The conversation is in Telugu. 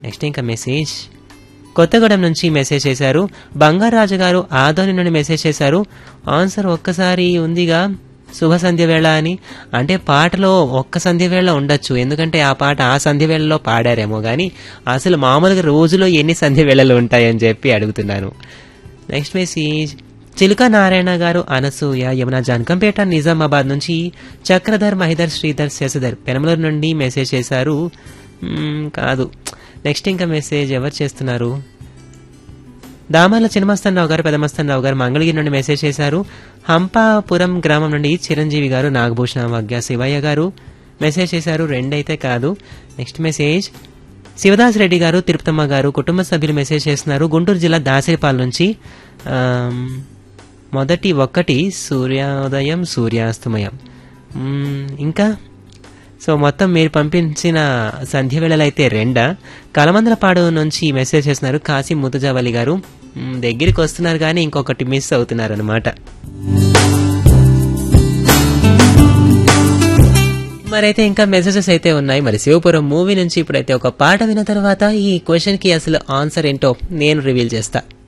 నెక్స్ట్ ఇంకా మెసేజ్ కొత్తగూడెం నుంచి మెసేజ్ చేశారు బంగారాజు గారు ఆదోని నుండి మెసేజ్ చేశారు ఆన్సర్ ఒక్కసారి ఉందిగా శుభ సంధ్య వేళ అని అంటే పాటలో ఒక్క సంధ్య వేళ ఉండొచ్చు ఎందుకంటే ఆ పాట ఆ సంధ్య వేళలో పాడారేమో కానీ అసలు మామూలుగా రోజులో ఎన్ని సంధ్య వేళలు ఉంటాయని చెప్పి అడుగుతున్నాను నెక్స్ట్ మెసేజ్ చిలుక నారాయణ గారు అనసూయ యమున జనకంపేట నిజామాబాద్ నుంచి చక్రధర్ మహిధర్ శ్రీధర్ శశధర్ పెనమలూరు నుండి మెసేజ్ చేశారు మ్మ్, కాదు నెక్స్ట్ ఇంకా మెసేజ్ ఎవరు చేస్తున్నారు దామర్ల చిన్నమస్తన్ రావు గారు పెదమస్తన్ రావు గారు మంగళగిరి నుండి మెసేజ్ చేశారు హంపాపురం గ్రామం నుండి చిరంజీవి గారు నాగభూషణ వగ్య శివయ్య గారు మెసేజ్ చేశారు రెండైతే కాదు నెక్స్ట్ మెసేజ్ శివదాస్ రెడ్డి గారు తిరుపతమ్మ గారు కుటుంబ సభ్యులు మెసేజ్ చేస్తున్నారు గుంటూరు జిల్లా దాసరిపాల నుంచి ఆమ్, మొదటి ఒక్కటి సూర్యోదయం సూర్యాస్తమయం మ్మ్, ఇంకా సో మొత్తం మీరు పంపించిన సంధ్య వేళలు అయితే రెండా కలమందలపాడు నుంచి మెసేజ్ చేస్తున్నారు కాశీ ముతుజావలి గారు మ్, దగ్గరికి వస్తున్నారు కానీ ఇంకొకటి మిస్ అవుతున్నారు అనమాట మరైతే ఇంకా మెసేజెస్ అయితే ఉన్నాయి మరి శివపురం మూవీ నుంచి ఇప్పుడైతే ఒక పాట విన్న తర్వాత ఈ క్వశ్చన్ కి అసలు ఆన్సర్ ఏంటో నేను రివీల్ చేస్తా